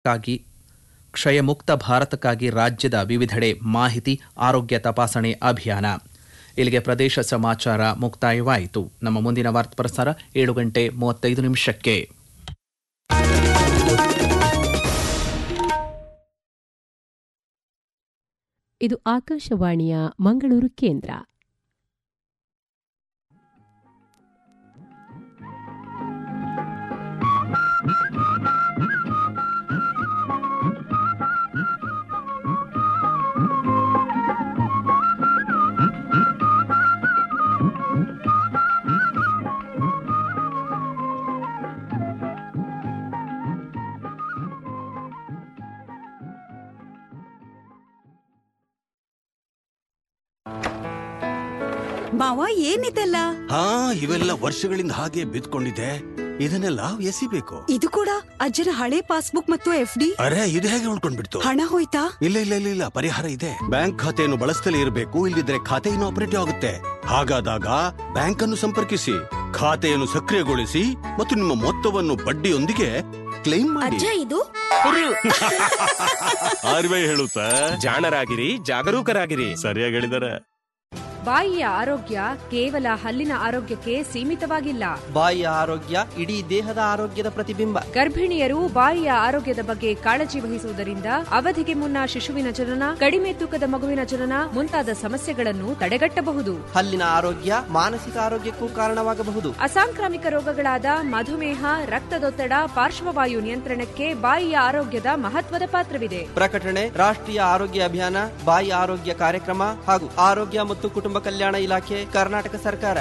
ಕ್ಷಯಮುಕ್ತಕ್ಕಾಗಿ ಕ್ಷಯಮುಕ್ತ ಭಾರತಕ್ಕಾಗಿ ರಾಜ್ಯದ ವಿವಿಧೆಡೆ ಮಾಹಿತಿ ಆರೋಗ್ಯ ತಪಾಸಣೆ ಅಭಿಯಾನ ಇಲ್ಲಿಗೆ ಪ್ರದೇಶ ಸಮಾಚಾರ ಮುಕ್ತಾಯವಾಯಿತು ನಮ್ಮ ಮುಂದಿನ ವಾರ್ತಾ ಪ್ರಸಾರ ಏಳು ಗಂಟೆ ಮೂವತ್ತೈದು ನಿಮಿಷಕ್ಕೆ ಇದು ಆಕಾಶವಾಣಿಯ ಮಂಗಳೂರು ಕೇಂದ್ರ ಮಾವ ಏನಿದೆಲ್ಲ ಹಾ ಇವೆಲ್ಲ ವರ್ಷಗಳಿಂದ ಹಾಗೆ ಬಿದ್ಕೊಂಡಿದೆ ಇದನ್ನೆಲ್ಲ ಎಸಿಬೇಕು ಇದು ಕೂಡ ಅಜ್ಜನ ಹಳೆ ಪಾಸ್ಬುಕ್ ಮತ್ತು ಎಫ್ ಡಿ ಅರೆ ಇದು ಹೇಗೆ ಉಳ್ಕೊಂಡ್ಬಿಡ್ತು ಹಣ ಹೋಯ್ತಾ ಇಲ್ಲ ಇಲ್ಲ ಇಲ್ಲ ಇಲ್ಲ ಪರಿಹಾರ ಇದೆ ಬ್ಯಾಂಕ್ ಖಾತೆಯನ್ನು ಬಳಸ್ತಲೇ ಇರಬೇಕು ಇಲ್ಲದಿದ್ರೆ ಖಾತೆ ಆಪರೇಟಿವ್ ಆಗುತ್ತೆ ಹಾಗಾದಾಗ ಬ್ಯಾಂಕ್ ಅನ್ನು ಸಂಪರ್ಕಿಸಿ ಖಾತೆಯನ್ನು ಸಕ್ರಿಯಗೊಳಿಸಿ ಮತ್ತು ನಿಮ್ಮ ಮೊತ್ತವನ್ನು ಬಡ್ಡಿಯೊಂದಿಗೆ ಕ್ಲೈಮ್ ಮಾಡಿ ಅಜ್ಜ ಇದು ಆರ್ ಬಿ ಐ ಹೇಳುತ್ತಾ ಜಾಣರಾಗಿರಿ ಜಾಗರೂಕರಾಗಿರಿ ಸರಿಯಾಗಿ ಹೇಳಿದಾರೆ ಬಾಯಿಯ ಆರೋಗ್ಯ ಕೇವಲ ಹಲ್ಲಿನ ಆರೋಗ್ಯಕ್ಕೆ ಸೀಮಿತವಾಗಿಲ್ಲ ಬಾಯಿಯ ಆರೋಗ್ಯ ಇಡೀ ದೇಹದ ಆರೋಗ್ಯದ ಪ್ರತಿಬಿಂಬ ಗರ್ಭಿಣಿಯರು ಬಾಯಿಯ ಆರೋಗ್ಯದ ಬಗ್ಗೆ ಕಾಳಜಿ ವಹಿಸುವುದರಿಂದ ಅವಧಿಗೆ ಮುನ್ನ ಶಿಶುವಿನ ಜನನ ಕಡಿಮೆ ತೂಕದ ಮಗುವಿನ ಜನನ ಮುಂತಾದ ಸಮಸ್ಯೆಗಳನ್ನು ತಡೆಗಟ್ಟಬಹುದು ಹಲ್ಲಿನ ಆರೋಗ್ಯ ಮಾನಸಿಕ ಆರೋಗ್ಯಕ್ಕೂ ಕಾರಣವಾಗಬಹುದು ಅಸಾಂಕ್ರಾಮಿಕ ರೋಗಗಳಾದ ಮಧುಮೇಹ ರಕ್ತದೊತ್ತಡ ಪಾರ್ಶ್ವವಾಯು ನಿಯಂತ್ರಣಕ್ಕೆ ಬಾಯಿಯ ಆರೋಗ್ಯದ ಮಹತ್ವದ ಪಾತ್ರವಿದೆ ಪ್ರಕಟಣೆ ರಾಷ್ಟ್ರೀಯ ಆರೋಗ್ಯ ಅಭಿಯಾನ ಬಾಯಿ ಆರೋಗ್ಯ ಕಾರ್ಯಕ್ರಮ ಹಾಗೂ ಆರೋಗ್ಯ ಮತ್ತು ಕುಟುಂಬ ಕಲ್ಯಾಣ ಇಲಾಖೆ ಕರ್ನಾಟಕ ಸರ್ಕಾರ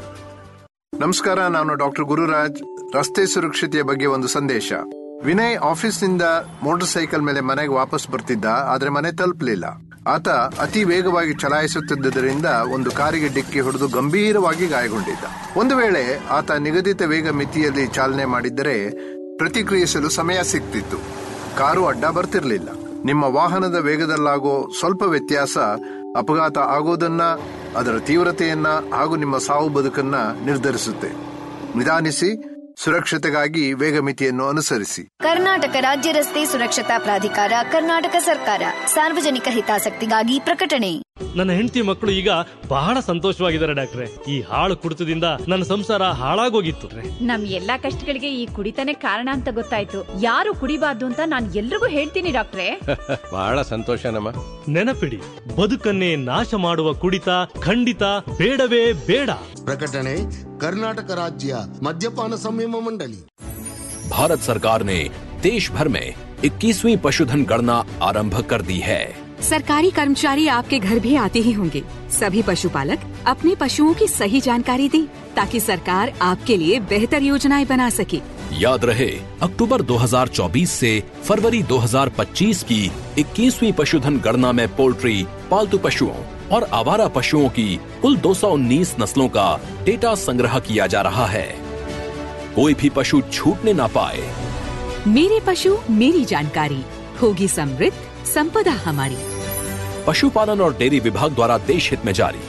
ನಮಸ್ಕಾರ ನಾನು ಡಾಕ್ಟರ್ ಗುರುರಾಜ್ ರಸ್ತೆ ಸುರಕ್ಷತೆಯ ಬಗ್ಗೆ ಒಂದು ಸಂದೇಶ ವಿನಯ್ ಆಫೀಸ್ನಿಂದ ಮೋಟಾರ್ ಸೈಕಲ್ ಮೇಲೆ ಮನೆಗೆ ವಾಪಸ್ ಬರ್ತಿದ್ದ ಆದ್ರೆ ಮನೆ ತಲುಪಲಿಲ್ಲ ಆತ ಅತಿ ವೇಗವಾಗಿ ಚಲಾಯಿಸುತ್ತಿದ್ದರಿಂದ ಒಂದು ಕಾರಿಗೆ ಡಿಕ್ಕಿ ಹೊಡೆದು ಗಂಭೀರವಾಗಿ ಗಾಯಗೊಂಡಿದ್ದ ಒಂದು ವೇಳೆ ಆತ ನಿಗದಿತ ವೇಗ ಮಿತಿಯಲ್ಲಿ ಚಾಲನೆ ಮಾಡಿದ್ದರೆ ಪ್ರತಿಕ್ರಿಯಿಸಲು ಸಮಯ ಸಿಗ್ತಿತ್ತು ಕಾರು ಅಡ್ಡ ಬರ್ತಿರ್ಲಿಲ್ಲ ನಿಮ್ಮ ವಾಹನದ ವೇಗದಲ್ಲಾಗೋ ಸ್ವಲ್ಪ ವ್ಯತ್ಯಾಸ ಅಪಘಾತ ಆಗೋದನ್ನ ಅದರ ತೀವ್ರತೆಯನ್ನ ಹಾಗೂ ನಿಮ್ಮ ಸಾವು ಬದುಕನ್ನ ನಿರ್ಧರಿಸುತ್ತೆ ನಿಧಾನಿಸಿ ಸುರಕ್ಷತೆಗಾಗಿ ವೇಗ ಮಿತಿಯನ್ನು ಅನುಸರಿಸಿ ಕರ್ನಾಟಕ ರಾಜ್ಯ ರಸ್ತೆ ಸುರಕ್ಷತಾ ಪ್ರಾಧಿಕಾರ ಕರ್ನಾಟಕ ಸರ್ಕಾರ ಸಾರ್ವಜನಿಕ ಹಿತಾಸಕ್ತಿಗಾಗಿ ಪ್ರಕಟಣೆ ನನ್ನ ಹೆಂಡತಿ ಮಕ್ಕಳು ಈಗ ಬಹಳ ಸಂತೋಷವಾಗಿದ್ದಾರೆ ಡಾಕ್ಟ್ರೆ ಈ ಹಾಳು ಕುಡಿತದಿಂದ ನನ್ನ ಸಂಸಾರ ಹಾಳಾಗೋಗಿತ್ತು ನಮ್ ಎಲ್ಲಾ ಕಷ್ಟಗಳಿಗೆ ಈ ಕುಡಿತಾನೆ ಕಾರಣ ಅಂತ ಗೊತ್ತಾಯ್ತು ಯಾರು ಕುಡಿಬಾರ್ದು ಅಂತ ನಾನ್ ಎಲ್ರಿಗೂ ಹೇಳ್ತೀನಿ ಡಾಕ್ಟ್ರೆ ಬಹಳ ಸಂತೋಷನಮ್ಮ ನೆನಪಿಡಿ ಬದುಕನ್ನೇ ನಾಶ ಮಾಡುವ ಕುಡಿತ ಖಂಡಿತ ಬೇಡವೇ ಬೇಡ ಪ್ರಕಟಣೆ ಕರ್ನಾಟಕ ರಾಜ್ಯ ಮದ್ಯಪಾನ ಸಂಯಮ ಮಂಡಳಿ भारत सरकार ने देश भर में 21वीं पशुधन गणना आरंभ कर दी है सरकारी कर्मचारी आपके घर भी आते ही होंगे सभी पशुपालक अपने पशुओं की सही जानकारी दें ताकि सरकार आपके लिए बेहतर योजनाएं बना सके याद रहे अक्टूबर 2024 से फरवरी 2025 की 21वीं पशुधन गणना में पोल्ट्री पालतू पशुओं और आवारा पशुओं की कुल 219 नस्लों का डेटा संग्रह किया जा रहा है कोई भी पशु छूटने ना पाए मेरे पशु मेरी जानकारी होगी समृद्ध संपदा हमारी पशुपालन और डेयरी विभाग द्वारा देश हित में जारी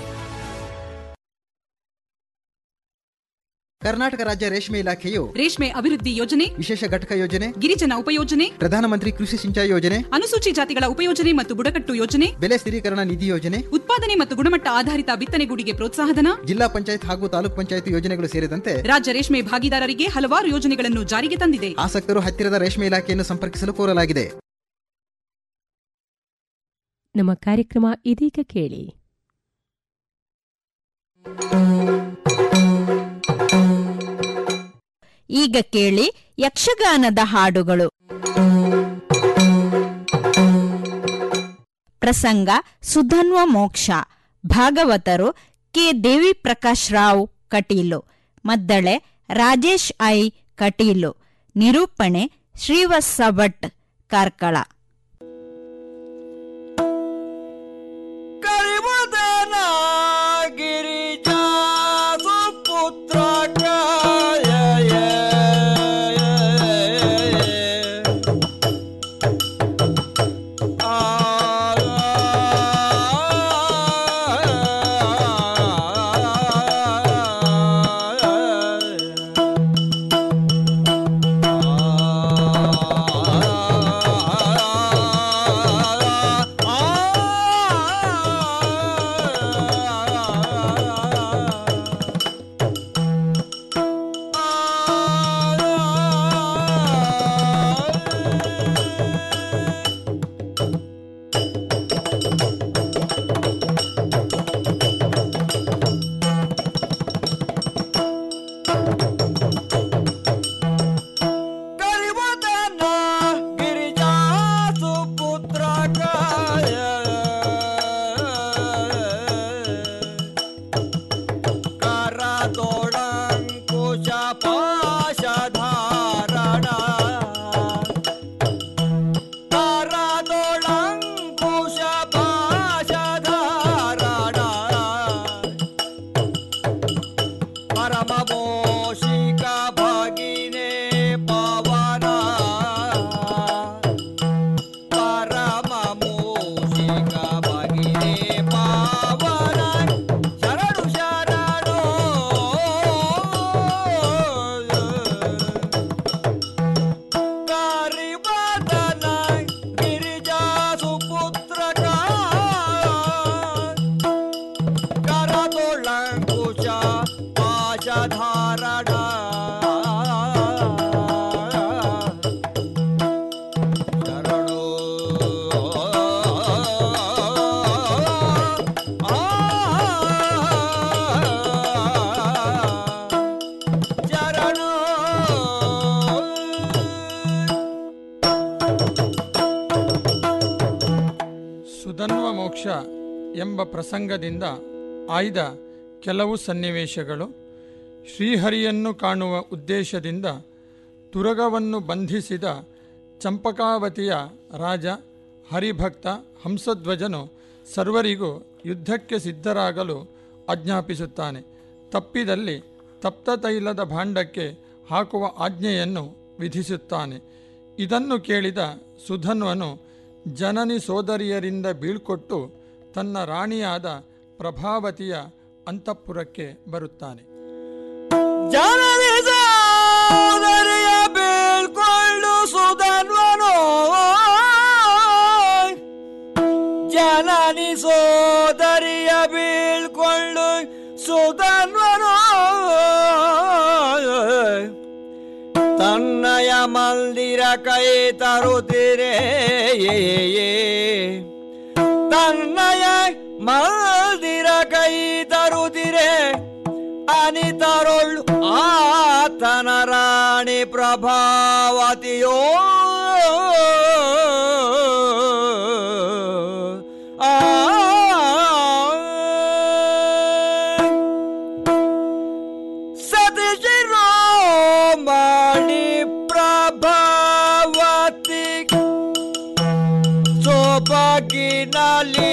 ಕರ್ನಾಟಕ ರಾಜ್ಯ ರೇಷ್ಮೆ ಇಲಾಖೆಯು ರೇಷ್ಮೆ ಅಭಿವೃದ್ಧಿ ಯೋಜನೆ ವಿಶೇಷ ಘಟಕ ಯೋಜನೆ ಗಿರಿಜನ ಉಪಯೋಜನೆ ಪ್ರಧಾನಮಂತ್ರಿ ಕೃಷಿ ಸಿಂಚಾಯಿ ಯೋಜನೆ ಅನುಸೂಚಿ ಜಾತಿಗಳ ಉಪಯೋಜನೆ ಮತ್ತು ಬುಡಕಟ್ಟು ಯೋಜನೆ ಬೆಲೆ ಸ್ಥಿರೀಕರಣ ನಿಧಿ ಯೋಜನೆ ಉತ್ಪಾದನೆ ಮತ್ತು ಗುಣಮಟ್ಟ ಆಧಾರಿತ ಬಿತ್ತನೆಗೂಡಿಗೆ ಪ್ರೋತ್ಸಾಹಧನ ಜಿಲ್ಲಾ ಪಂಚಾಯತ್ ಹಾಗೂ ತಾಲೂಕ್ ಪಂಚಾಯತ್ ಯೋಜನೆಗಳು ಸೇರಿದಂತೆ ರಾಜ್ಯ ರೇಷ್ಮೆ ಭಾಗಿದಾರರಿಗೆ ಹಲವಾರು ಯೋಜನೆಗಳನ್ನು ಜಾರಿಗೆ ತಂದಿದೆ ಆಸಕ್ತರು ಹತ್ತಿರದ ರೇಷ್ಮೆ ಇಲಾಖೆಯನ್ನು ಸಂಪರ್ಕಿಸಲು ಕೋರಲಾಗಿದೆ ನಮ್ಮ ಕಾರ್ಯಕ್ರಮ ಇದೀಗ ಕೇಳಿ ಈಗ ಕೇಳಿ ಯಕ್ಷಗಾನದ ಹಾಡುಗಳು ಪ್ರಸಂಗ ಸುಧನ್ವ ಮೋಕ್ಷ ಭಾಗವತರು ಕೆ ದೇವಿ ಪ್ರಕಾಶ್ ರಾವ್ ಕಟೀಲು ಮದ್ದಳೆ ರಾಜೇಶ್ ಐ ಕಟೀಲು ನಿರೂಪಣೆ ಶ್ರೀವತ್ಸ ಭಟ್ ಕಾರ್ಕಳ ಆ ಸುಧನ್ವ ಮೋಕ್ಷ ಎಂಬ ಪ್ರಸಂಗದಿಂದ ಆಯ್ದ ಕೆಲವು ಸನ್ನಿವೇಶಗಳು ಶ್ರೀಹರಿಯನ್ನು ಕಾಣುವ ಉದ್ದೇಶದಿಂದ ತುರಗವನ್ನು ಬಂಧಿಸಿದ ಚಂಪಕಾವತಿಯ ರಾಜ ಹರಿಭಕ್ತ ಹಂಸಧ್ವಜನು ಸರ್ವರಿಗೂ ಯುದ್ಧಕ್ಕೆ ಸಿದ್ಧರಾಗಲು ಆಜ್ಞಾಪಿಸುತ್ತಾನೆ ತಪ್ಪಿದಲ್ಲಿ ತಪ್ತ ತೈಲದ ಭಾಂಡಕ್ಕೆ ಹಾಕುವ ಆಜ್ಞೆಯನ್ನು ವಿಧಿಸುತ್ತಾನೆ ಇದನ್ನು ಕೇಳಿದ ಸುಧನ್ವನು ಜನನಿ ಸೋದರಿಯರಿಂದ ಬೀಳ್ಕೊಟ್ಟು ತನ್ನ ರಾಣಿಯಾದ ಪ್ರಭಾವತಿಯ ಅಂತಃಪುರಕ್ಕೆ ಬರುತ್ತಾನೆ ಜನನಿ ಸೋದರಿಯ ಬೀಳ್ಕೊಂಡು ಸುಧನ್ವನು ಜನನಿ ಸೋದರಿಯ ಬೀಳ್ಕೊಂಡು ಸುಧನ್ವನು ತನ್ನಯ ಮಂದಿರ ಕೈ ತರುತ್ತಿರೆ ತನ್ನಯ ಮಂದಿರ ಕೈ ತರುತ್ತಿರೆ ಅನಿತರೊಳ್ಳು ಆತನ ರಾಣಿ ಪ್ರಭಾವತಿಯೋ ಆ ಸತಿಶಿರೋಮಣಿ ಪ್ರಭಾವತಿ ಸೊಬಗಿನಲ್ಲಿ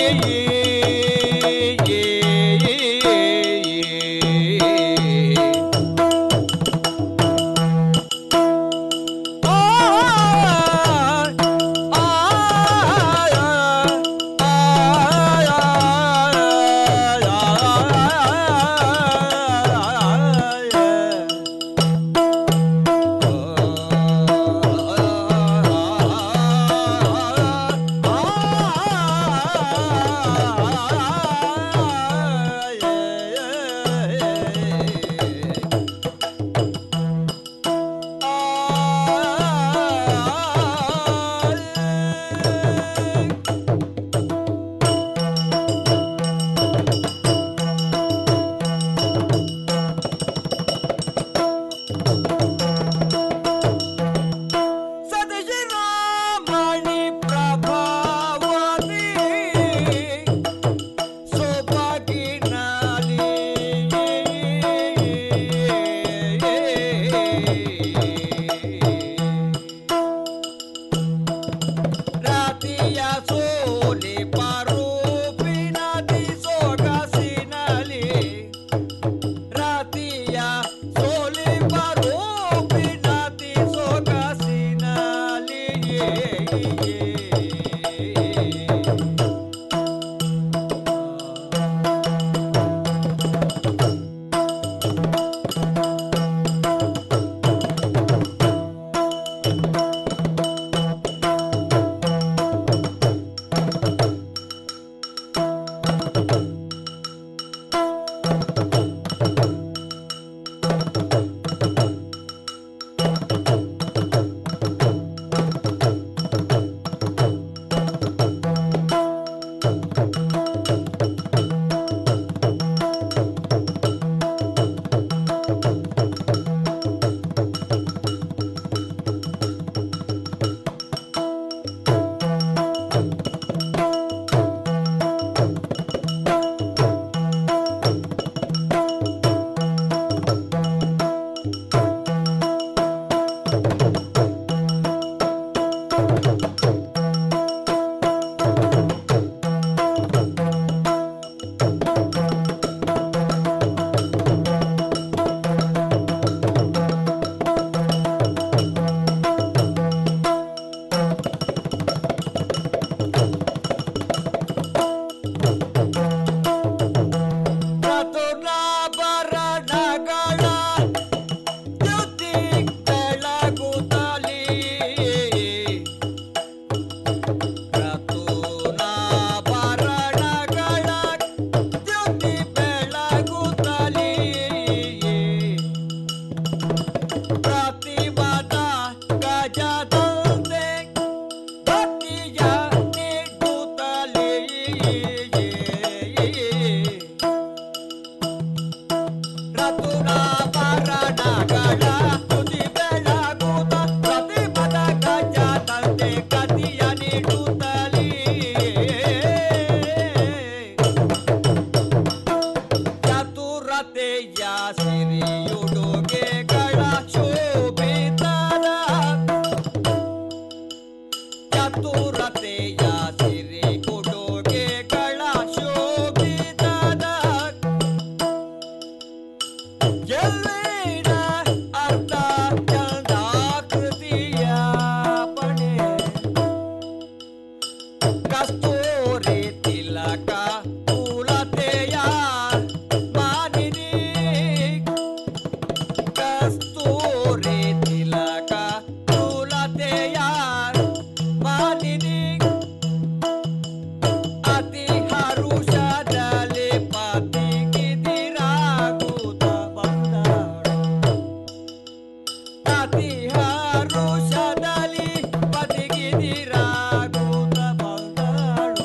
ಸತಿಶಿರೋಮಣಿ ಪ್ರಭಾವತಿ ಸೊಬಗಿನಲ್ಲಿ ರಾತಿಯ ಸೋಲಿ ಪರೂಪಿನದಿ ಸೊಗಸಿನಲಿ ರಾತಿಯ ಸೋಲಿ ಪರೂಪಿನದಿ ಸೊಗಸಿನಲಿ ಚತುರತೆಯ ಸಿರಿ ಕೊಡುಗೆಗಳ ಶೋಭಿತದ ಎಲ್ಲಿನ ಅರ್ಥ ಚಂದಾಕೃತಿಯ ಪಣೆ ಕಸ್ತೂರಿ ತಿಲಕ ಕುಲತೆಯ ಮಾನಿನಿ ಕಸ್ತೂರಿ ತಿಲಕ ಕುಲತೆಯ ಮಾನಿನಿ ಅತಿ ಹರುಷದಲ್ಲಿ ಪತಿಗಿದಿರಾಗುತ್ತ ಬಂದಳು ಅತಿ ಹರುಷದಲ್ಲಿ ಪತಿಗಿದಿರಾಗುತ್ತ ಬಂದಳು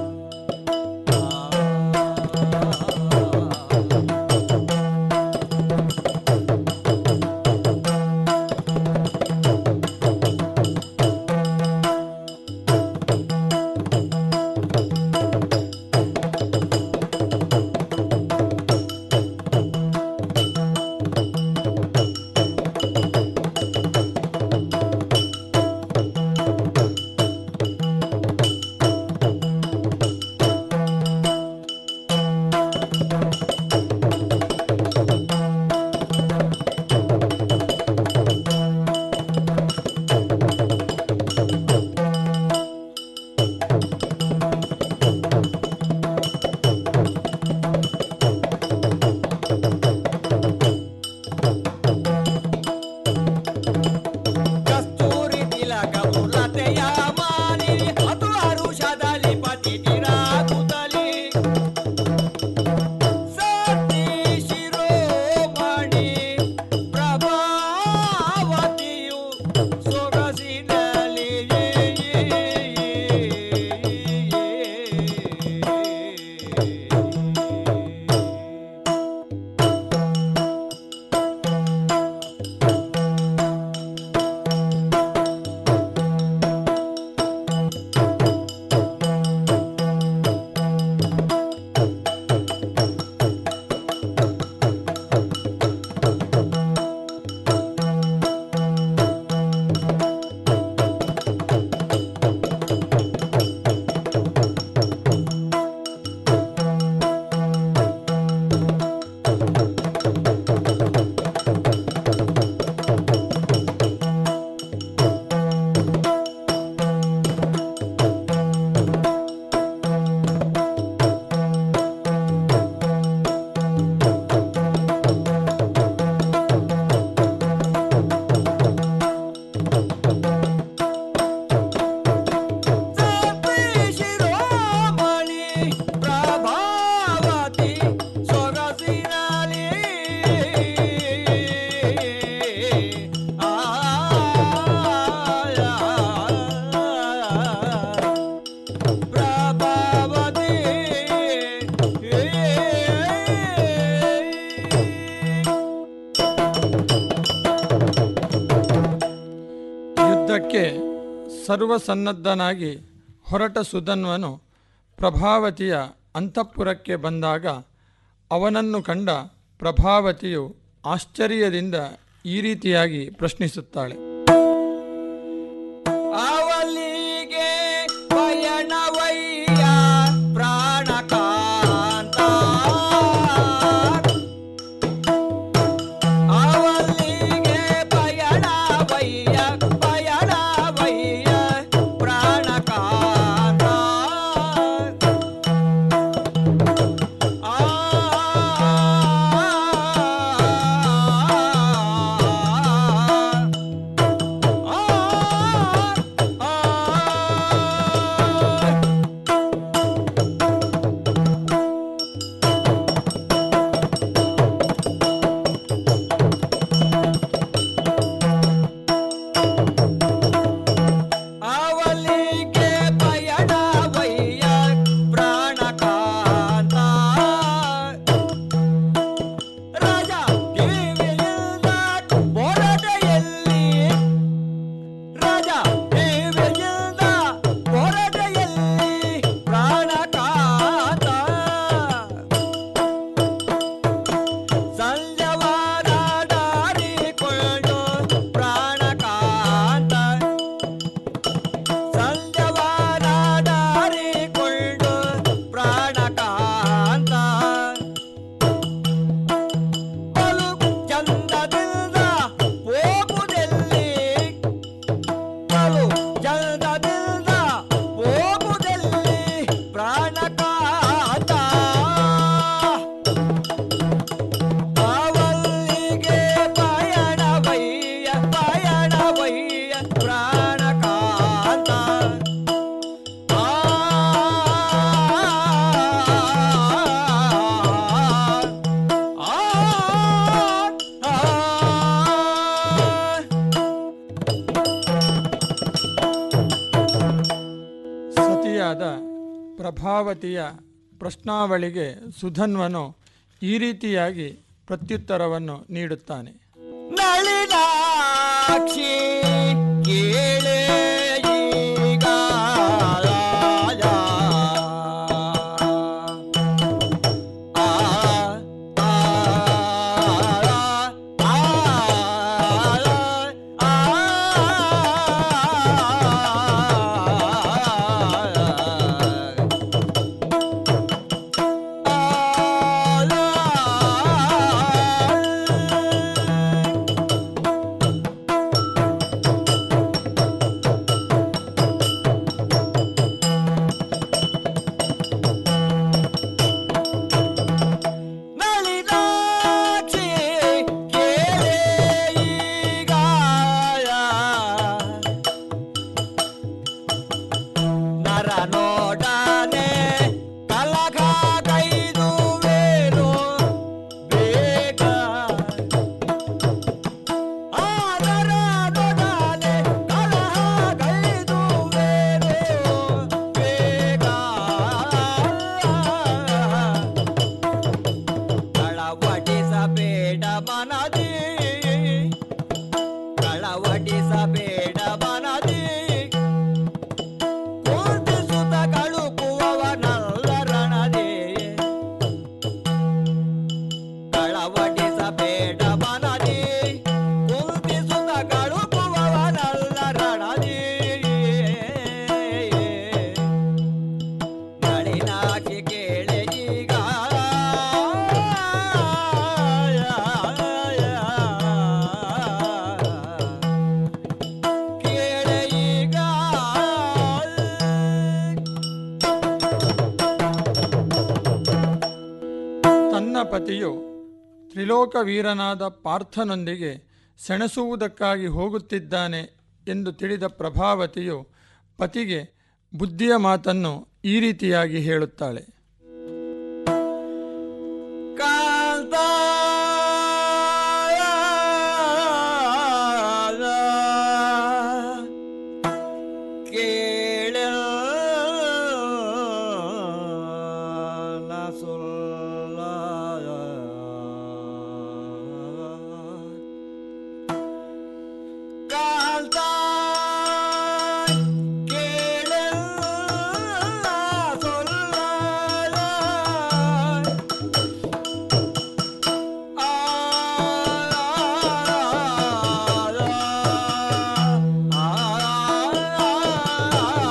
ಕಸ್ತೂರಿ ತಿಲಕ ಕುಲತೆಯ ಮಾನಿ ಅದು ಹರುಷದಲ್ಲಿ ಪತಿಗಿರಾಗುತ್ತಲಿ ಸತಿ ಶಿರೋಮಣಿ ಪ್ರಭಾವತಿಯು ಸೊಗಸಿನಲ್ಲಿ ಶಿರೋಮಣಿ ಪ್ರಭಾವತಿ ಸೊಗಸಿನಲ್ಲಿ ಆ ಪ್ರಭಾವತಿ ಯುದ್ಧಕ್ಕೆ ಸರ್ವಸನ್ನದ್ಧನಾಗಿ ಹೊರಟ ಸುಧನ್ವನು ಪ್ರಭಾವತಿಯ ಅಂತಃಪುರಕ್ಕೆ ಬಂದಾಗ ಅವನನ್ನು ಕಂಡ ಪ್ರಭಾವತಿಯು ಆಶ್ಚರ್ಯದಿಂದ ಈ ರೀತಿಯಾಗಿ ಪ್ರಶ್ನಿಸುತ್ತಾಳೆ ಅವಲಿಗೆ ಪಯಣವಯ್ಯ ಪ್ರಾಣಕಾಂತ ಅವಲಿಗೆ ಪಯಣವಯ್ಯ ಪಯಣವಯ್ಯ ಪ್ರಾಣಕಾಂತ ಆ ತಾಯಿಯಾದ ಪ್ರಭಾವತಿಯ ಪ್ರಶ್ನಾವಳಿಗೆ ಸುಧನ್ವನು ಈ ರೀತಿಯಾಗಿ ಪ್ರತ್ಯುತ್ತರವನ್ನು ನೀಡುತ್ತಾನೆ ನಳಿನಾಕ್ಷಿ ಕೇಳೆ ಈಗ ನಳಿನಾಕ್ಷಿ ಕೇಳೆ ಈಗ ನರ ನೋಡನೆ ಕಲಕ ಕೈದುವೇನು ಬೇಗ ಆ ನರ ನೋಡನೆ ಕಲಹ ಕೈದುವೇನು ಬೇಗ ಕಳವಡಿಸಬೇಡ ಮನದಿ ಕಳವಡಿಸಬೇಡ ಮನದಿ ಕೂರ್ತಿಸುತ್ತ ಕಳುಕುವವನಲ್ಲ ರಣದಿ ಕಳವಡಿಸಬೇಡ ಮನದಿ ಕೂರ್ತಿಸುತ್ತ ಕಳುಕುವವನಲ್ಲ ರಣದಿ ನಳಿನಾಕ್ಷಿ ಕೇಳೆ ಈಗ ಕೇಳೆ ಈಗ ತನ್ನ ಪತಿಯು ತ್ರಿಲೋಕ ವೀರನಾದ ಪಾರ್ಥನೊಂದಿಗೆ ಸೆಣಸುವುದಕ್ಕಾಗಿ ಹೋಗುತ್ತಿದ್ದಾನೆ ಎಂದು ತಿಳಿದ ಪ್ರಭಾವತಿಯು ಪತಿಗೆ ಬುದ್ಧಿಯ ಮಾತನ್ನು ಈ ರೀತಿಯಾಗಿ ಹೇಳುತ್ತಾಳೆ ಕಾಂತ ಕೇಳ ಸೊಲ್ಲ ಕಾಂತ ಕೇಳ ಸೊಲ್ಲ ಆ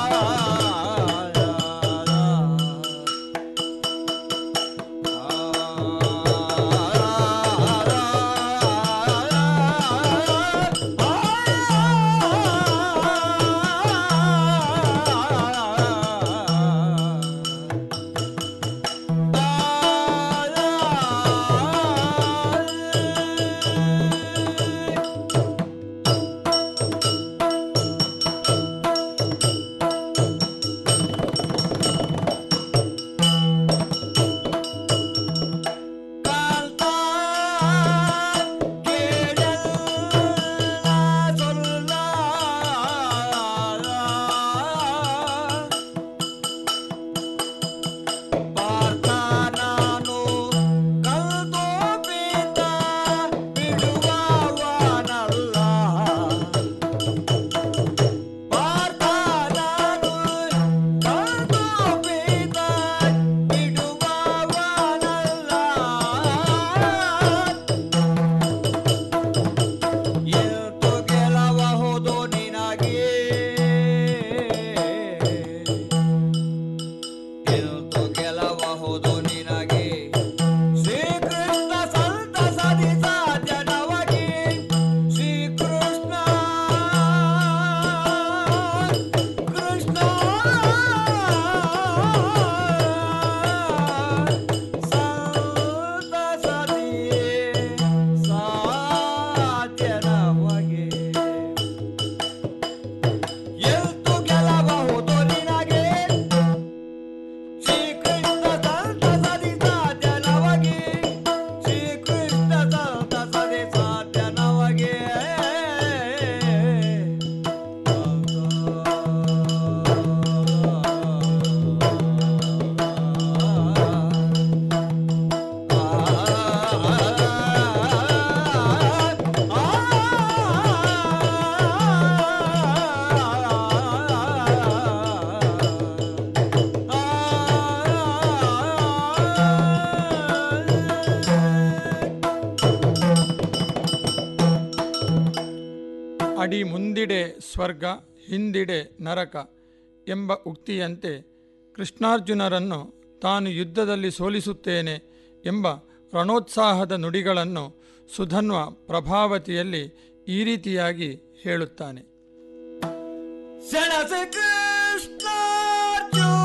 ಅಡಿ ಮುಂದಿಡೆ ಸ್ವರ್ಗ ಹಿಂದಿಡೆ ನರಕ ಎಂಬ ಉಕ್ತಿಯಂತೆ ಕೃಷ್ಣಾರ್ಜುನರನ್ನು ತಾನು ಯುದ್ಧದಲ್ಲಿ ಸೋಲಿಸುತ್ತೇನೆ ಎಂಬ ರಣೋತ್ಸಾಹದ ನುಡಿಗಳನ್ನು ಸುಧನ್ವ ಪ್ರಭಾವತಿಯಲ್ಲಿ ಈ ರೀತಿಯಾಗಿ ಹೇಳುತ್ತಾನೆ ಸೆಣಸೆ ಕೃಷ್ಣಾರ್ಜುನರನು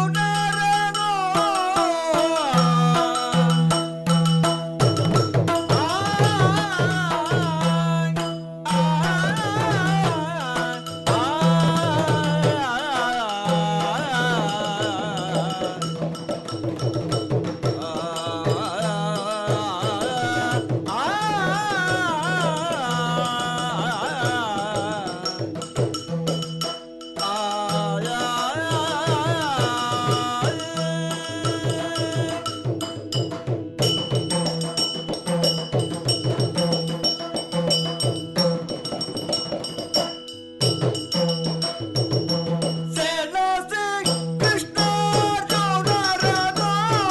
ಸೆಣಸೆ ಕೃಷ್ಣಾರ್ಜುನರನು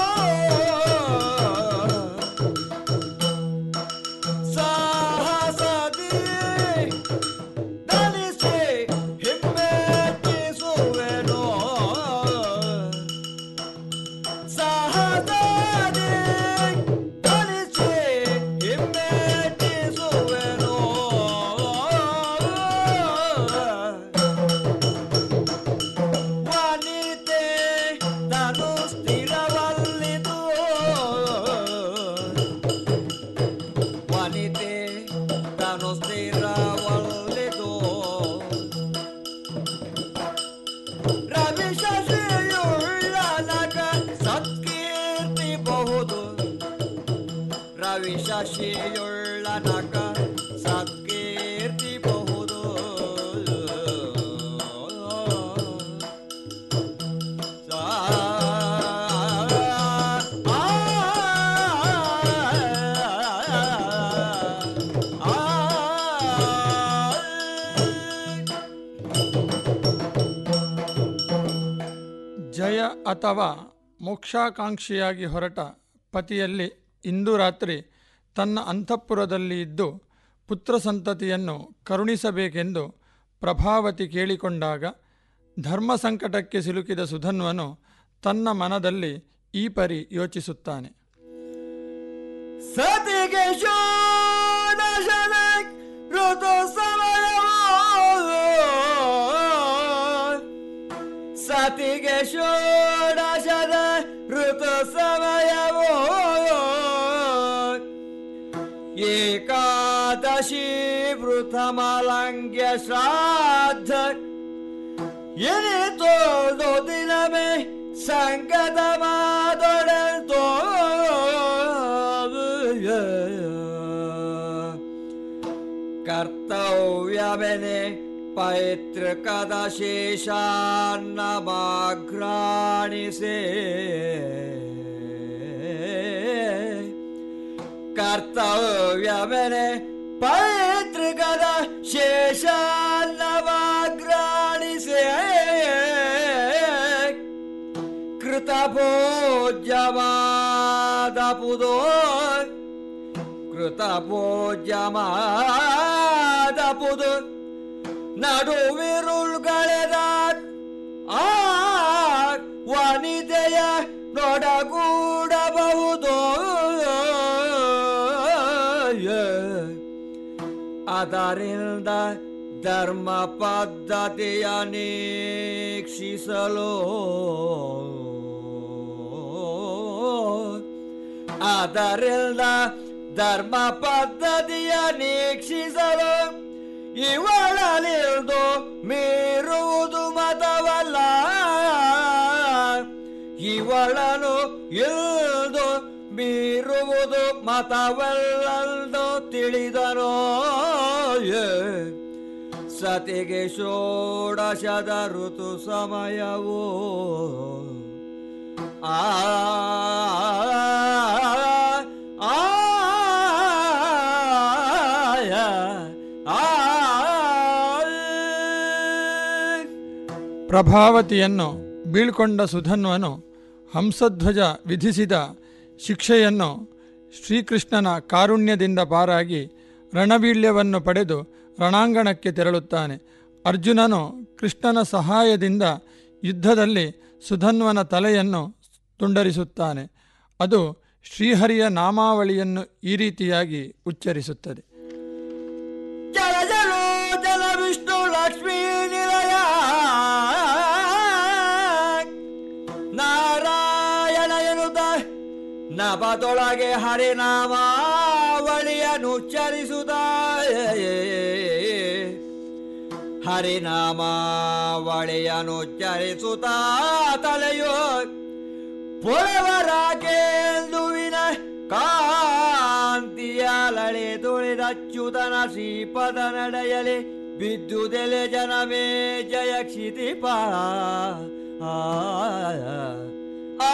ಸಾಹಸದಿ ದಲಿಸಿ ಹಿಮ್ಮೆಟ್ಟಿಸುವೆನು ಸಾಹಸದಿ ದಲಿಸಿ ಹಿಮ್ಮೆಟ್ಟಿಸುವೆನು ವನಿತೆ ತನು ಸ್ಥಿರವಲ್ಲಿದು ವನಿತೆ ತನು ಸ್ಥಿರವಲ್ಲಿದು ರವಿ ಶಶಿಯುಳ್ಳ ನಗ ಸತ್ಕೀರ್ತಿ ಬಹುದು ರವಿ ಶಶಿಯುಳ್ಳ ನಗ ಸತ್ಕೀರ್ತಿ ಬಹುದು ಜಯ ಅಥವಾ ಮೋಕ್ಷಾಕಾಂಕ್ಷಿಯಾಗಿ ಹೊರಟ ಪತಿಯಲ್ಲಿ ಇಂದು ರಾತ್ರಿ ತನ್ನ ಅಂತಃಪುರದಲ್ಲಿ ಇದ್ದು ಪುತ್ರ ಸಂತತಿಯನ್ನು ಕರುಣಿಸಬೇಕೆಂದು ಪ್ರಭಾವತಿ ಕೇಳಿಕೊಂಡಾಗ ಧರ್ಮ ಸಂಕಟಕ್ಕೆ ಸಿಲುಕಿದ ಸುಧನ್ವನು ತನ್ನ ಮನದಲ್ಲಿ ಈ ಪರಿ ಯೋಚಿಸುತ್ತಾನೆ ಸತಿಗೆ ಷೋಡಶನ ಋತು ಸಮಯವೋ ಸತಿಗೆ ಷೋಡಶದ ಋತು ಸಮಯವೋ ಏಕಾದಶಿ ವೃಥಮಲಂಗ್ಯ ಶ್ರಾದ್ದ ಎನಿತೋದು ದಿನಮೇ ಸಂಗತ ಮಾದೊಡಲ್ತೋ ಕರ್ತವ್ಯವೆನೆ ಪೈತೃಕದ ಶೇಷಾನ್ನಮಾಘ್ರಾಣಿಸೆ ಕರ್ತವ್ಯವೆನೆ ಪೈತೃಕದ ಶೇಷಾನ್ನಮಾಘ್ರಾಣಿಸೆ ಕೃತಭೋಜ್ಯವಾದ ಪುದೋ ಕೃತಭೋಜ್ಯಮಾದ ಪುದು ನಡುವಿರುಳ್ಗಳೆದ ಆ ವನಿತೆಯ ನೊಡಗೂಡಬಹುದು ಅದರಿಂದ ಧರ್ಮ ಪದ್ಧತಿಯ ನೀಕ್ಷಿಸಲು ಅದರಿಂದ ಧರ್ಮ ಪದ್ಧತಿಯ ನೀಕ್ಷಿಸಲು ಇವಳಲಿಲ್ದು ಮೀರುವುದು ಮತವಲ್ಲ ಇವಳನು ಇಲ್ದು ಮೀರುವುದು ಮತವಲ್ಲಂದು ತಿಳಿದನೋ ಏ. ಸತಿಗೆ ಷೋಡಶದ ಋತು ಸಮಯವೋ ಆ ಆ ಪ್ರಭಾವತಿಯನ್ನು ಬೀಳ್ಕೊಂಡ ಸುಧನ್ವನು ಹಂಸಧ್ವಜ ವಿಧಿಸಿದ ಶಿಕ್ಷೆಯನ್ನು ಶ್ರೀಕೃಷ್ಣನ ಕಾರುಣ್ಯದಿಂದ ಪಾರಾಗಿ ರಣವೀಳ್ಯವನ್ನು ಪಡೆದು ರಣಾಂಗಣಕ್ಕೆ ತೆರಳುತ್ತಾನೆ ಅರ್ಜುನನು ಕೃಷ್ಣನ ಸಹಾಯದಿಂದ ಯುದ್ಧದಲ್ಲಿ ಸುಧನ್ವನ ತಲೆಯನ್ನು ತುಂಡರಿಸುತ್ತಾನೆ ಅದು ಶ್ರೀಹರಿಯ ನಾಮಾವಳಿಯನ್ನು ಈ ರೀತಿಯಾಗಿ ಉಚ್ಚರಿಸುತ್ತದೆ ಜಲ ಜಲೋ ಜಲ ವಿಷ್ಣು ಲಕ್ಷ್ಮೀ ನಿಲಯ ನಾರಾಯಣ ಎನ್ನುತ್ತ ನಭದೊಳಗೆ ಹರಿನಾಮಾವಳಿಯನ್ನು ಉಚ್ಚರಿಸುತ್ತ ಹರಿನಾಮಾವಳಿಯನ್ನು ಉಚ್ಚರಿಸುತ್ತ ತಲೆಯೋ ಪೊಳವರ ಕೇಂದುವಿನ ಕಾಂತಿಯಾಲಳೆ ತುಳಿದಚ್ಯುತನ ಶ್ರೀಪದ ನಡೆಯಲಿ ಬಿದ್ದುದೆಲೆ ಜನಮೇ ಜಯ ಕ್ಷಿತಿಪ ಆ, ಆ,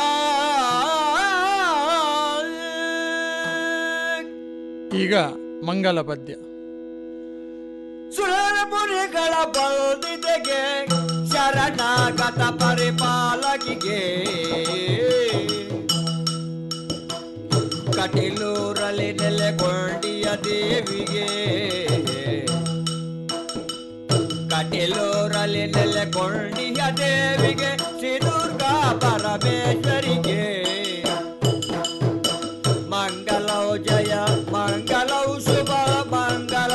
ಈಗ ಮಂಗಲ ಪದ್ಯ ಸುರರ ಮುನಿಗಳ ಬಲ್ದಿದೆಗೆ ಶರಣಾಗತ ಪರಿಪಾಲಕಿಗೆ ಕಟಿಲೂರಲ್ಲಿ ನೆಲೆಗೊಂಡಿಯ ದೇವಿಗೆ ಕಟಿಲೂರಲ್ಲಿ ನೆಲೆಗೊಂಡಿಯ ದೇವಿಗೆ ಶ್ರೀ ದುರ್ಗಾ ಪರಮೇಶ್ವರಿಗೆ ಮಂಗಲವು ಜಯ ಮಂಗಲವು ಶುಭ ಮಂಗಲ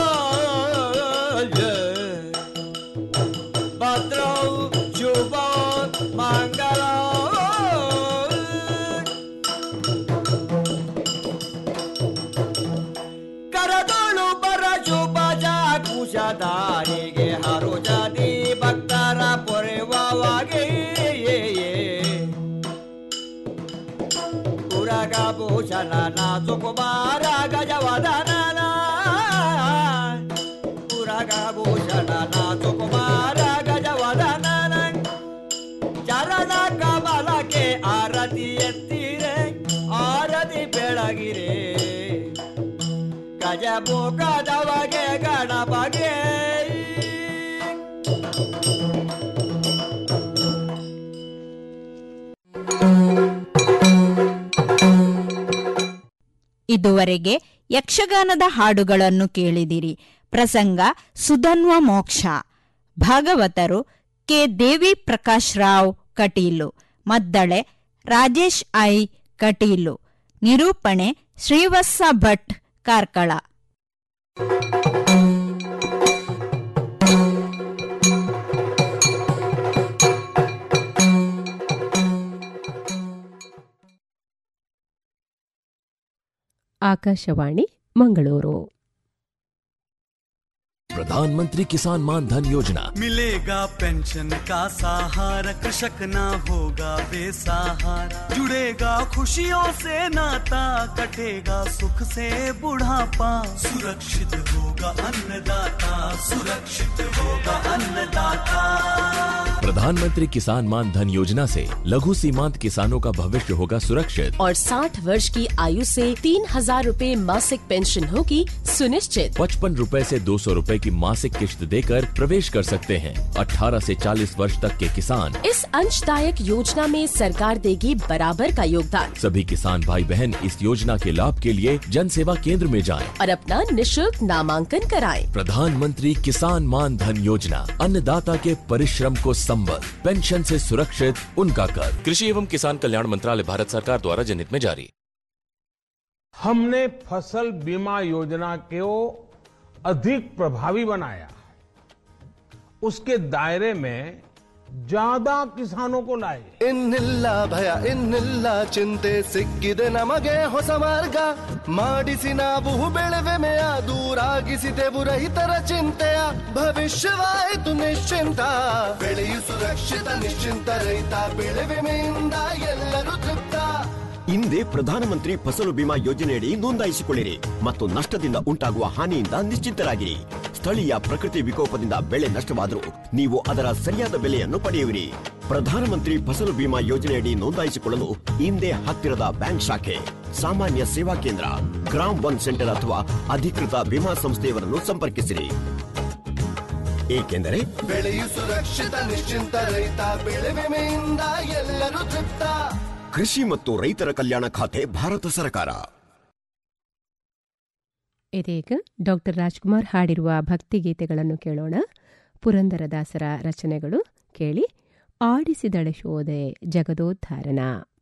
ಭದ್ರವು ಶುಭ ಮಂಗಲ ಕರದೋಳು ಬರ ಶುಭ ಕುಶದಾರಿಗೆ ಹರು ಜಾತಿ ಭಕ್ತರ ಪೊರೆವಾಗೆ ಪುರಗ ಭೂಷಣ ಸುಕುಮಾರ ಗಜವದನ ಪುರಗ ಭೂಷಣ ಸುಕುಮಾರ ಗಜವದನ ಚರಣ ಕಮಲಕ್ಕೆ ಆರತಿ ಎತ್ತಿರೆ ಆರತಿ ಬೆಳಗಿರೆ ಗಜ ಮುಖದವಗೆ ಗಣಪಗೆ ಇದುವರೆಗೆ ಯಕ್ಷಗಾನದ ಹಾಡುಗಳನ್ನು ಕೇಳಿದಿರಿ ಪ್ರಸಂಗ ಸುಧನ್ವ ಮೋಕ್ಷ ಭಾಗವತರು ಕೆ ದೇವಿ ಪ್ರಕಾಶ್ ರಾವ್ ಕಟೀಲು ಮದ್ದಳೆ ರಾಜೇಶ್ ಐ ಕಟೀಲು ನಿರೂಪಣೆ ಶ್ರೀವತ್ಸ ಭಟ್ ಕಾರ್ಕಳ ಆಕಾಶವಾಣಿ ಮಂಗಳೂರು प्रधानमंत्री किसान मान धन योजना मिलेगा पेंशन का सहारा कृषक ना होगा बेसहारा जुड़ेगा खुशियों से नाता कटेगा सुख से बुढ़ापा सुरक्षित होगा अन्नदाता सुरक्षित होगा अन्नदाता प्रधानमंत्री किसान मान धन योजना से लघु सीमांत किसानों का भविष्य होगा सुरक्षित और 60 वर्ष की आयु से तीन हजार रूपए मासिक पेंशन होगी सुनिश्चित पचपन रूपए ऐसी दो सौ रूपए की मासिक किश्त देकर प्रवेश कर सकते हैं 18 से 40 वर्ष तक के किसान इस अंशदायक योजना में सरकार देगी बराबर का योगदान सभी किसान भाई बहन इस योजना के लाभ के लिए जन सेवा केंद्र में जाएं। और अपना निशुल्क नामांकन कराएं। प्रधानमंत्री किसान मान धन योजना अन्नदाता के परिश्रम को संबल पेंशन से सुरक्षित उनका कर कृषि एवं किसान कल्याण मंत्रालय भारत सरकार द्वारा जनहित में जारी हमने फसल बीमा योजना को अधिक प्रभावी बनाया उसके दायरे में ज्यादा किसानों को लाए ಇನ್ನಿಲ್ಲ ಭಯ ಇನ್ನಿಲ್ಲ ಚಿಂತೆ ಸಿಕ್ಕಿದೆ ನಮಗೆ ಹೊಸ ಮಾರ್ಗ ಮಾಡಿಸಿ ನಾವು ಬೆಳೆವೆಮೆಯ ದೂರಾಗಿಸಿದೆವು ರೈತರ ಚಿಂತೆಯ ಭವಿಷ್ಯವಾಯಿತು ನಿಶ್ಚಿಂತ ಬೆಳೆಯು ಸುರಕ್ಷಿತ ನಿಶ್ಚಿಂತ ರೈತ ಬೆಳೆ ವಿಮೆಯಿಂದ ಎಲ್ಲರೂ ತೃಪ್ತ ಹಿಂದೆ ಪ್ರಧಾನಮಂತ್ರಿ ಫಸಲು ಬಿಮಾ ಯೋಜನೆಯಡಿ ನೋಂದಾಯಿಸಿಕೊಳ್ಳಿರಿ ಮತ್ತು ನಷ್ಟದಿಂದ ಉಂಟಾಗುವ ಹಾನಿಯಿಂದ ನಿಶ್ಚಿಂತರಾಗಿರಿ ಸ್ಥಳೀಯ ಪ್ರಕೃತಿ ವಿಕೋಪದಿಂದ ಬೆಳೆ ನಷ್ಟವಾದರೂ ನೀವು ಅದರ ಸರಿಯಾದ ಬೆಲೆಯನ್ನು ಪಡೆಯುವಿರಿ ಪ್ರಧಾನಮಂತ್ರಿ ಫಸಲು ಬಿಮಾ ಯೋಜನೆಯಡಿ ನೋಂದಾಯಿಸಿಕೊಳ್ಳಲು ಹಿಂದೆ ಹತ್ತಿರದ ಬ್ಯಾಂಕ್ ಶಾಖೆ ಸಾಮಾನ್ಯ ಸೇವಾ ಕೇಂದ್ರ ಗ್ರಾಮ್ ಒನ್ ಸೆಂಟರ್ ಅಥವಾ ಅಧಿಕೃತ ವಿಮಾ ಸಂಸ್ಥೆಯವರನ್ನು ಸಂಪರ್ಕಿಸಿರಿ ಏಕೆಂದರೆ ಬೆಳೆಯು ಸುರಕ್ಷಿತ ನಿಶ್ಚಿಂತ ರೈತ ಬೆಳೆ ವಿಮೆಯಿಂದ ಎಲ್ಲರೂ ತೃಪ್ತ ಕೃಷಿ ಮತ್ತು ರೈತರ ಕಲ್ಯಾಣ ಖಾತೆ ಭಾರತ ಸರ್ಕಾರ ಇದೀಗ ಡಾಕ್ಟರ್ ರಾಜ್ಕುಮಾರ್ ಹಾಡಿರುವ ಭಕ್ತಿಗೀತೆಗಳನ್ನು ಕೇಳೋಣ ಪುರಂದರದಾಸರ ರಚನೆಗಳು ಕೇಳಿ ಆಡಿಸಿದಳೆ ಶೋಧೆ ಜಗದೋದ್ಧಾರನ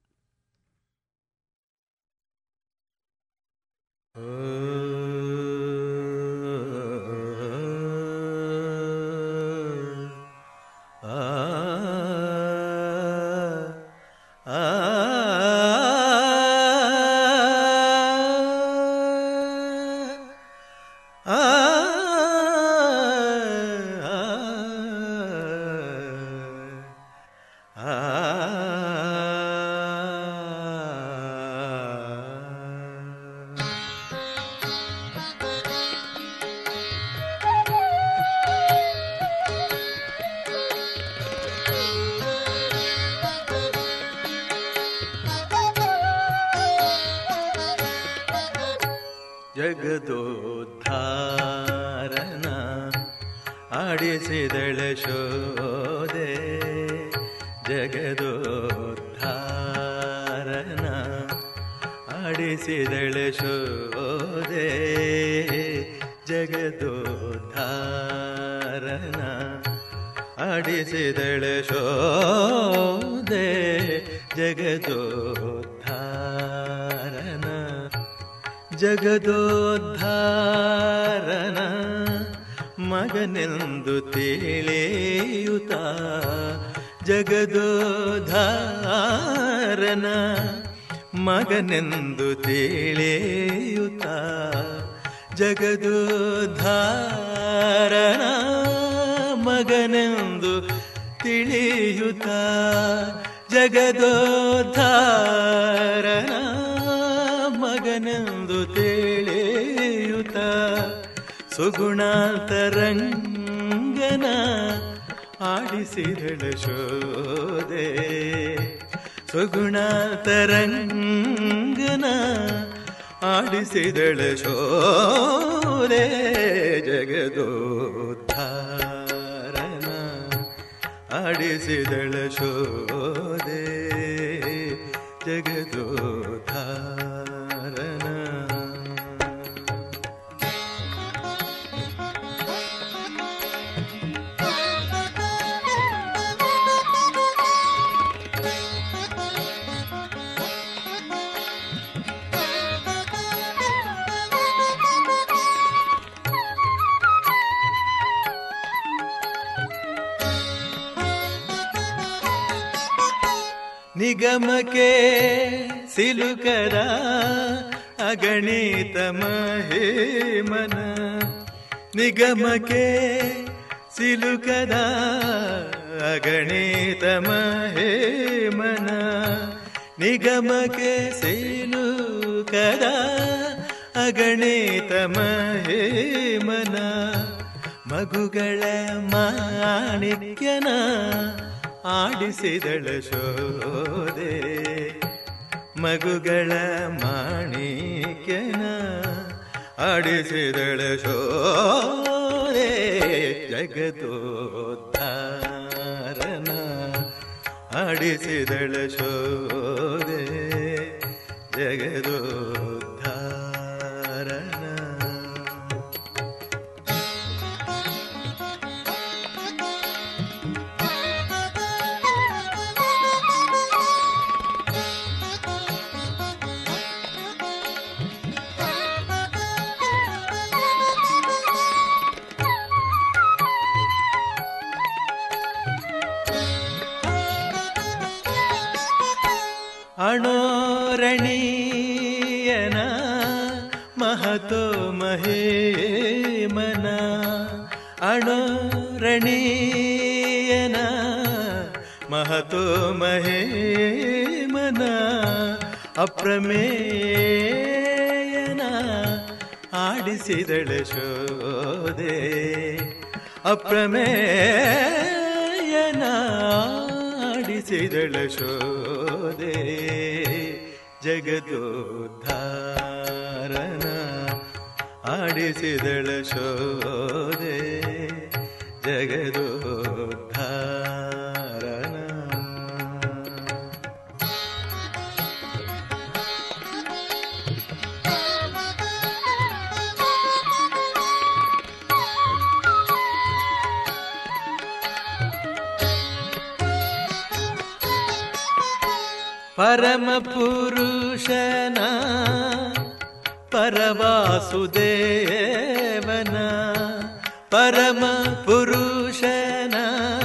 ಜಗದೋದ್ಧಾರನ ಆಡಿಸಿದಳ ಶೋದೆ ಜಗದೋದ್ಧಾರನ ಆಡಿಸಿದಳ ಶೋದೆ ಜಗದೋದ್ಧಾರನ ಆಡಿಸಿದಳ ಶೋದೆ ಜಗದೋದ್ಧಾರನ ಜಗದೋದ್ಧಾರನ ಮಗನೆಂದು ತಿಳಿಯುತ್ತ ಜಗದೋದ್ಧಾರನ ಮಗನೆಂದು ತಿಳಿಯುತ್ತ ಜಗದೋದ್ಧಾರನ ಮಗನೆಂದು ತಿಳಿಯುತ್ತ ಜಗದೋದ್ಧಾರನ ಮಗನೆಂದು ತಿಳಿಯುತ್ತ ಸುಗುಣಾಂತರಂಗನ ಆಡಿಸಿರಳ ಶೋದೆ ಸುಗುಣಾಂತರಂಗನ ಆಡಿಸಿದಳ ಶೋದೆ ಜಗದೋದ್ಧಾರನ ಆಡಿಸಿದಳ ಶೋದೆ ಜಗದೋದ್ಧಾರನ ನಿಗಮಕ್ಕೆ ಸಿಲುಕದ ಅಗಣಿತ ಮಹಿಮನ ನಿಗಮಕ್ಕೆ ಸಿಲುಕದ ಅಗಣಿತ ಮಹಿಮನ ನಿಗಮಕ್ಕೆ ಸಿಲುಕದ ಅಗಣಿತ ಮಹಿಮನ ಮಗುಗಳ ಮಾಣಿಕ್ಯನ ಆಡಿಸಿದಳ ಶೋದೆ ಮಗುಗಳ ಮಾಣಿಕ್ಯನ ಆಡಿಸಿದಳ ಶೋದೆ ಜಗದೋದ್ಧಾರನ ಆಡಿಸಿದಳ ಶೋದೆ ಜಗದೋದ್ಧಾರನ ಅಣೋರಣೀಯನ ಮಹತೋ ಮಹೇಮನ ಅಣೋರಣೀಯನ ಮಹತೋ ಮಹೇಮನ ಅಪ್ರಮೇಯನ ಆಡಿಸಿದಳ ಶೋದೆ ಅಪ್ರಮೇಯನ ಆಡಿಸಿದಳ ಶೋದೆ ಜಗದೋದ್ಧಾರನ ಆಡಿಸಿದಳ ಶೋದೆ ಜಗದೋದ್ಧಾರನ ಪರಮ ಪುರುಷನ ಪರವಾಸುದೇವನ ಪರಮ ಪುರುಷನ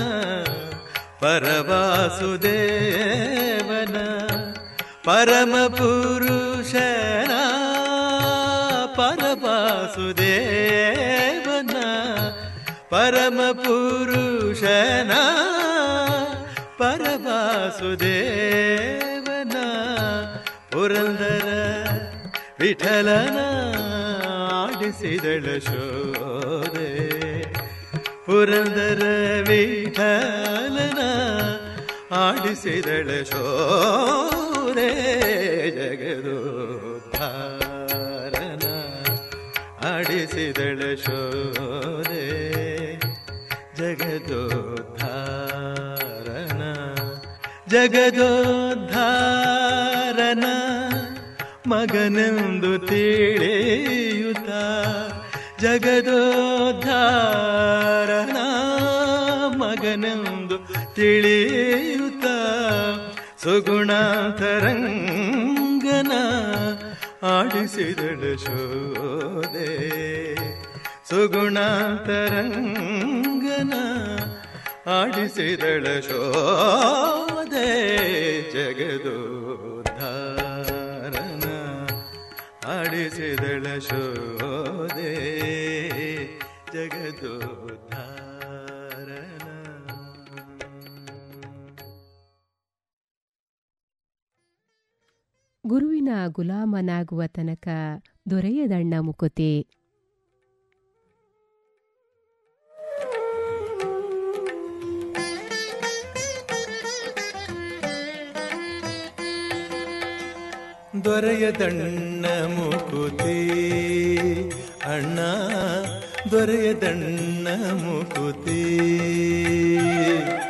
ಪರವಾಸುದೇವನ ಪರಮ ಪುರುಷನ ಪರವಾಸುದೇವನ ಪರಮ ಪುರುಷನ ಪರವಾಸುದೇವನ ಪುರಂದರ ವಿಠಲನ ಆಡಿಸಿದಳ ಶೋದೆ ಪುರಂದರ ವಿಠಲನ ಆಡಿಸಿದಳ ಶೋದೆ ಜಗದೋದ್ಧಾರನ ಆಡಿಸಿದಳ ಶೋದೆ ಜಗದೋದ್ಧಾರನ ಜಗದೋದ್ಧಾರನ ಮಗನೆಂದು ತಿಳಿಯುತ್ತ ಜಗದೋದ್ಧಾರನ ಮಗನೆಂದು ತಿಳಿಯುತ್ತ ಸುಗುಣಾಂತರಂಗನ ಆಡಿಸಿದಳು ಶೋದೆ ಸುಗುಣಾಂತರಂಗನ ಆಡಿಸಿದಳ ಶೋದೆ ಜಗದೋದ್ಧಾರನ ಆಡಿಸಿದಳ ಶೋದೆ ಜಗದೋದ್ಧಾರನ ಗುರುವಿನ ಗುಲಾಮನಾಗುವ ತನಕ ದೊರೆಯದಣ್ಣ ಮುಕುತಿ ದೊರೆಯದಣ್ಣ ಮುಕುತಿ ಅಣ್ಣ ದೊರೆಯದಣ್ಣ ಮುಕುತಿ